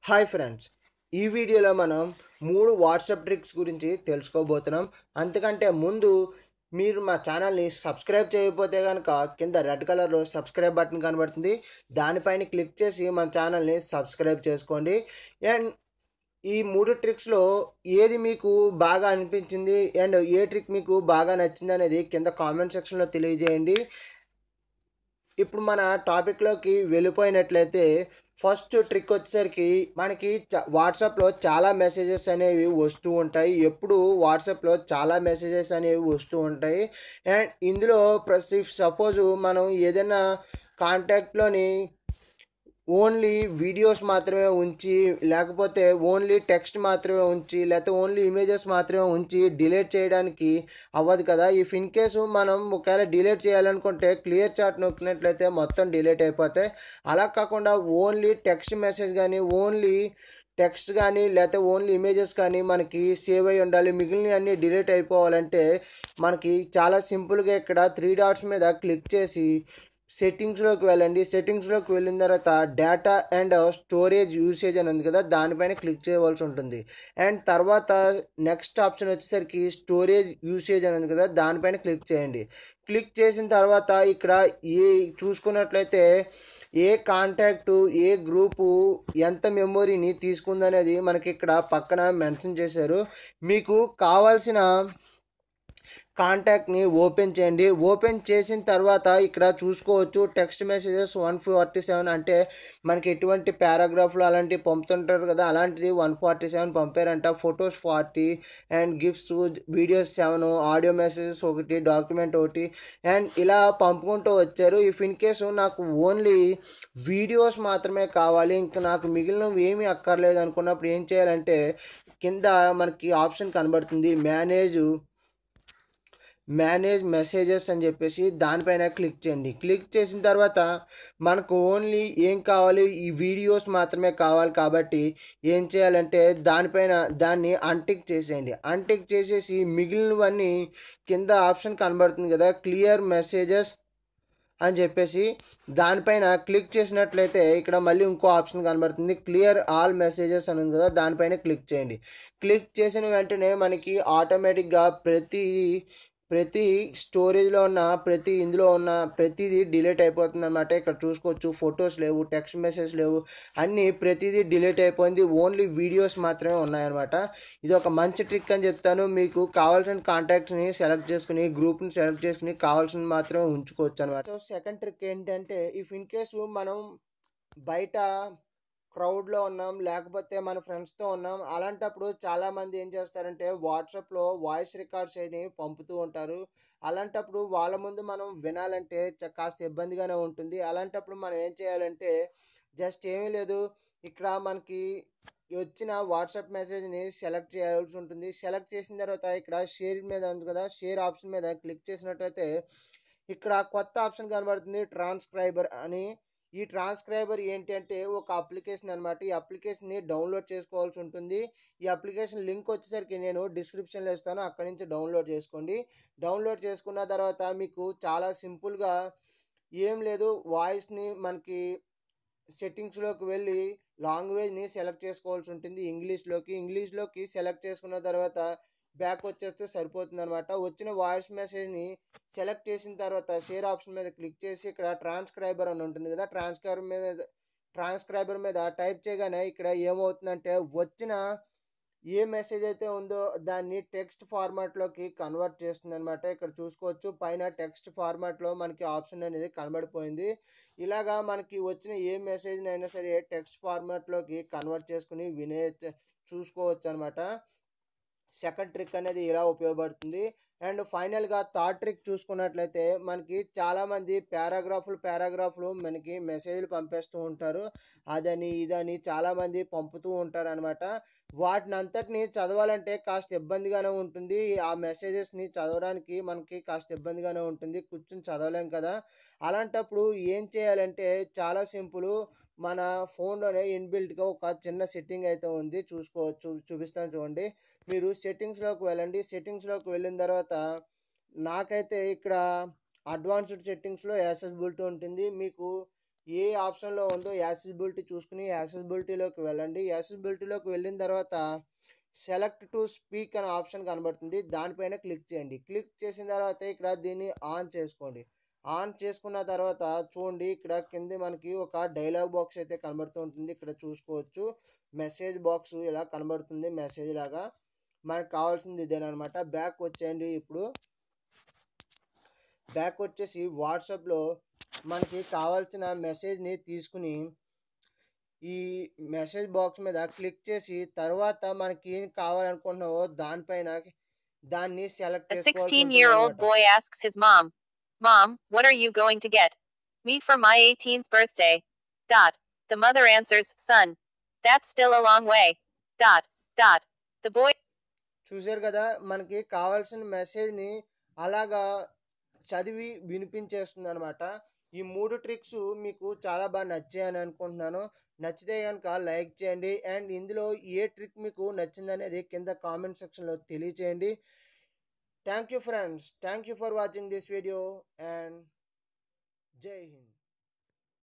Hi friends ఈ వీడియోలో మనం మూడు వాట్సాప్ ట్రిక్స్ గురించి తెలుసుకోబోతున్నాం అంతకంటే ముందు మీరు మా ఛానల్ని సబ్స్క్రైబ్ చేయకపోతే కనుక కింద రెడ్ కలర్లో సబ్స్క్రైబ్ బటన్ కనబడుతుంది దానిపైన క్లిక్ చేసి మన ఛానల్ని సబ్స్క్రైబ్ చేసుకోండి అండ్ ఈ మూడు ట్రిక్స్లో ఏది మీకు బాగా అనిపించింది అండ్ ఏ ట్రిక్ మీకు బాగా నచ్చింది అనేది కింద కామెంట్ సెక్షన్లో తెలియజేయండి ఇప్పుడు మన టాపిక్లోకి వెళ్ళిపోయినట్లయితే ఫస్ట్ ట్రిక్ వచ్చేసరికి మనకి చ- వాట్సాప్లో చాలా మెసేజెస్ అనేవి వస్తూ ఉంటాయి ఎప్పుడు వాట్సాప్లో చాలా మెసేజెస్ అనేవి వస్తూ ఉంటాయి అండ్ ఇందులో ప్రతి సపోజ్ మనం ఏదైనా కాంటాక్ట్లోని ఓన్లీ వీడియోస్ మాత్రమే ఉంచి లేకపోతే ఓన్లీ టెక్స్ట్ మాత్రమే ఉంచి లేకపోతే ఓన్లీ ఇమేజెస్ మాత్రమే ఉంచి డిలీట్ చేయడానికి అవ్వదు కదా ఇఫ్ ఇన్ కేసు మనం ఒకవేళ డిలీట్ చేయాలనుకుంటే క్లియర్ చాట్ నొక్కినట్లయితే మొత్తం డిలీట్ అయిపోతాయి అలా కాకుండా ఓన్లీ టెక్స్ట్ మెసేజ్ కానీ ఓన్లీ టెక్స్ట్ కానీ లేకపోతే ఓన్లీ ఇమేజెస్ కానీ మనకి సేవ్ అయి ఉండాలి మిగిలిన అన్నీ డిలీట్ అయిపోవాలంటే మనకి చాలా సింపుల్గా ఇక్కడ త్రీ డాట్స్ మీద క్లిక్ చేసి సెట్టింగ్స్లోకి వెళ్ళండి సెట్టింగ్స్లోకి వెళ్ళిన తర్వాత డేటా అండ్ స్టోరేజ్ యూసేజ్ అని ఉంది కదా దానిపైన క్లిక్ చేయవలసి ఉంటుంది అండ్ తర్వాత నెక్స్ట్ ఆప్షన్ వచ్చేసరికి స్టోరేజ్ యూసేజ్ అని ఉంది కదా దానిపైన క్లిక్ చేయండి క్లిక్ చేసిన తర్వాత ఇక్కడ ఏ చూసుకున్నట్లయితే ఏ కాంటాక్టు ఏ గ్రూపు ఎంత మెమొరీని తీసుకుందనేది మనకి ఇక్కడ పక్కన మెన్షన్ చేశారు మీకు కావాల్సిన కాంటాక్ట్ని ఓపెన్ చేయండి ఓపెన్ చేసిన తర్వాత ఇక్కడ చూసుకోవచ్చు text messages one forty seven అంటే మనకి ఎటువంటి పారాగ్రాఫ్లు అలాంటివి పంపుతుంటారు కదా అలాంటిది వన్ ఫార్టీ సెవెన్ పంపారంట photos forty and gifts videos seven audio messages ఒకటి డాక్యుమెంట్ ఒకటి అండ్ ఇలా పంపుకుంటూ వచ్చారు ఇఫ్ ఇన్ కేసు నాకు ఓన్లీ వీడియోస్ మాత్రమే కావాలి ఇంకా నాకు మిగిలినవి ఏమీ అక్కర్లేదు అనుకున్నప్పుడు ఏం చేయాలంటే కింద మనకి ఆప్షన్ కనబడుతుంది మేనేజ్ మేనేజ్ మెసేజెస్ అని చెప్పేసి దానిపైన క్లిక్ చేయండి క్లిక్ చేసిన తర్వాత మనకు ఓన్లీ ఏం కావాలి ఈ వీడియోస్ మాత్రమే కావాలి కాబట్టి ఏం చేయాలంటే దానిపైన దాన్ని అన్టిక్ చేసేయండి అన్టిక్ చేసేసి మిగిలినవన్నీ కింద ఆప్షన్ కనబడుతుంది కదా క్లియర్ మెసేజెస్ అని చెప్పేసి దానిపైన క్లిక్ చేసినట్లయితే ఇక్కడ మళ్ళీ ఇంకో ఆప్షన్ కనబడుతుంది క్లియర్ ఆల్ మెసేజెస్ అని ఉంది కదా దానిపైన క్లిక్ చేయండి క్లిక్ చేసిన వెంటనే మనకి ఆటోమేటిక్గా ప్రతి ప్రతి స్టోరేజ్లో ఉన్న ప్రతి ఇందులో ఉన్న ప్రతిదీ డిలీట్ అయిపోతుంది అనమాట ఇక్కడ చూసుకోవచ్చు ఫొటోస్ లేవు టెక్స్ట్ మెసేజ్ లేవు అన్నీ ప్రతిదీ డిలీట్ అయిపోయింది ఓన్లీ వీడియోస్ మాత్రమే ఉన్నాయన్నమాట ఇది ఒక మంచి ట్రిక్ అని చెప్తాను మీకు కావాల్సిన కాంటాక్ట్స్ని సెలెక్ట్ చేసుకుని గ్రూప్ని సెలెక్ట్ చేసుకుని కావాల్సిన మాత్రమే ఉంచుకోవచ్చు అనమాట సో సెకండ్ ట్రిక్ ఏంటంటే ఇఫ్ ఇన్ కేసు మనం బయట క్రౌడ్లో ఉన్నాం లేకపోతే మన ఫ్రెండ్స్తో ఉన్నాం అలాంటప్పుడు చాలామంది ఏం చేస్తారంటే వాట్సాప్లో వాయిస్ రికార్డ్స్ అని పంపుతూ ఉంటారు అలాంటప్పుడు వాళ్ళ ముందు మనం వినాలంటే చ- కాస్త ఇబ్బందిగానే ఉంటుంది అలాంటప్పుడు మనం ఏం చేయాలంటే జస్ట్ ఏమీ లేదు ఇక్కడ మనకి వచ్చిన వాట్సాప్ మెసేజ్ని సెలెక్ట్ చేయాల్సి ఉంటుంది సెలెక్ట్ చేసిన తర్వాత ఇక్కడ షేర్ మీద ఉంది కదా షేర్ ఆప్షన్ మీద క్లిక్ చేసినట్లయితే ఇక్కడ కొత్త ఆప్షన్ కనబడుతుంది ట్రాన్స్క్రైబర్ అని ఈ ట్రాన్స్క్రైబర్ ఏంటి అంటే ఒక అప్లికేషన్ అనమాట ఈ అప్లికేషన్ని డౌన్లోడ్ చేసుకోవాల్సి ఉంటుంది ఈ అప్లికేషన్ లింక్ వచ్చేసరికి నేను డిస్క్రిప్షన్లో ఇస్తాను అక్కడి నుంచి డౌన్లోడ్ చేసుకోండి డౌన్లోడ్ చేసుకున్న తర్వాత మీకు చాలా సింపుల్గా ఏం లేదు వాయిస్ని మనకి సెట్టింగ్స్లోకి వెళ్ళి లాంగ్వేజ్ని సెలెక్ట్ చేసుకోవాల్సి ఉంటుంది ఇంగ్లీష్లోకి ఇంగ్లీష్లోకి సెలెక్ట్ చేసుకున్న తర్వాత బ్యాక్ వచ్చేస్తే సరిపోతుంది అనమాట వచ్చిన వాయిస్ మెసేజ్ని సెలెక్ట్ చేసిన తర్వాత షేర్ ఆప్షన్ మీద క్లిక్ చేసి ఇక్కడ ట్రాన్స్క్రైబర్ అని ఉంటుంది కదా ట్రాన్స్క్రైబర్ మీద ట్రాన్స్క్రైబర్ మీద టైప్ చేయగానే ఇక్కడ ఏమవుతుందంటే వచ్చిన ఏ మెసేజ్ అయితే ఉందో దాన్ని టెక్స్ట్ ఫార్మాట్లోకి కన్వర్ట్ చేస్తుంది అనమాట ఇక్కడ చూసుకోవచ్చు పైన టెక్స్ట్ ఫార్మాట్లో మనకి ఆప్షన్ అనేది కనబడిపోయింది ఇలాగా మనకి వచ్చిన ఏ మెసేజ్ అయినా సరే టెక్స్ట్ ఫార్మాట్లోకి కన్వర్ట్ చేసుకుని వినే చూసుకోవచ్చు అనమాట సెకండ్ ట్రిక్ అనేది ఇలా ఉపయోగపడుతుంది అండ్ ఫైనల్గా థర్డ్ ట్రిక్ చూసుకున్నట్లయితే మనకి చాలామంది పారాగ్రాఫ్లు పారాగ్రాఫ్లు మనకి మెసేజ్లు పంపేస్తూ ఉంటారు అదని ఇదని చాలామంది పంపుతూ ఉంటారు అనమాట వాటిని అంతటిని చదవాలంటే కాస్త ఇబ్బందిగానే ఉంటుంది ఆ మెసేజెస్ని చదవడానికి మనకి కాస్త ఇబ్బందిగానే ఉంటుంది కూర్చుని చదవలేం కదా అలాంటప్పుడు ఏం చేయాలంటే చాలా సింపుల్ మన ఫోన్లోనే ఇన్బిల్ట్గా ఒక చిన్న సెట్టింగ్ అయితే ఉంది చూసుకోవచ్చు చూపిస్తాను చూడండి మీరు సెట్టింగ్స్లోకి వెళ్ళండి సెట్టింగ్స్లోకి వెళ్ళిన తర్వాత నాకైతే ఇక్కడ అడ్వాన్స్డ్ సెట్టింగ్స్లో యాక్సెసిబిలిటీ ఉంటుంది మీకు ఏ ఆప్షన్లో ఉందో యాక్సెసిబిలిటీ చూసుకుని యాక్సెసిబిలిటీలోకి వెళ్ళండి యాక్సెసిబిలిటీలోకి వెళ్ళిన తర్వాత సెలెక్ట్ టు స్పీక్ అనే ఆప్షన్ కనబడుతుంది దానిపైన క్లిక్ చేయండి క్లిక్ చేసిన తర్వాత ఇక్కడ దీన్ని ఆన్ చేసుకోండి ఆన్ చేసుకున్న తర్వాత చూడండి ఇక్కడ కింద మనకి ఒక డైలాగ్ బాక్స్ అయితే కనబడుతూ ఉంటుంది ఇక్కడ చూసుకోవచ్చు మెసేజ్ బాక్స్ ఇలా కనబడుతుంది మెసేజ్ లాగా మనకు కావాల్సింది ఇదేనమాట బ్యాక్ వచ్చేయండి ఇప్పుడు బ్యాక్ వచ్చేసి వాట్సాప్లో మనకి కావాల్సిన మెసేజ్ని తీసుకుని ఈ మెసేజ్ బాక్స్ మీద క్లిక్ చేసి తర్వాత మనకి ఏం కావాలనుకుంటున్నావో దానిపైన దాన్ని సెలెక్ట్ A చేసుకోవాల్సి 16 ఉంటుంది year old అన్నమాట. boy asks his mom, Mom, what are you going to get? Me for my 18th birthday. Dot. The mother answers, Son. That's still a long way. Dot. Dot. The boy చూశారు కదా మనకి కావాల్సిన మెసేజ్ని అలాగా చదివి వినిపించేస్తుంది అనమాట ఈ మూడు ట్రిక్స్ మీకు చాలా బాగా నచ్చాయని అనుకుంటున్నాను నచ్చితే కనుక లైక్ చేయండి అండ్ ఇందులో ఏ ట్రిక్ మీకు నచ్చిందనేది కింద కామెంట్ సెక్షన్లో తెలియచేయండి thank you friends thank you for watching this video and Jai Hind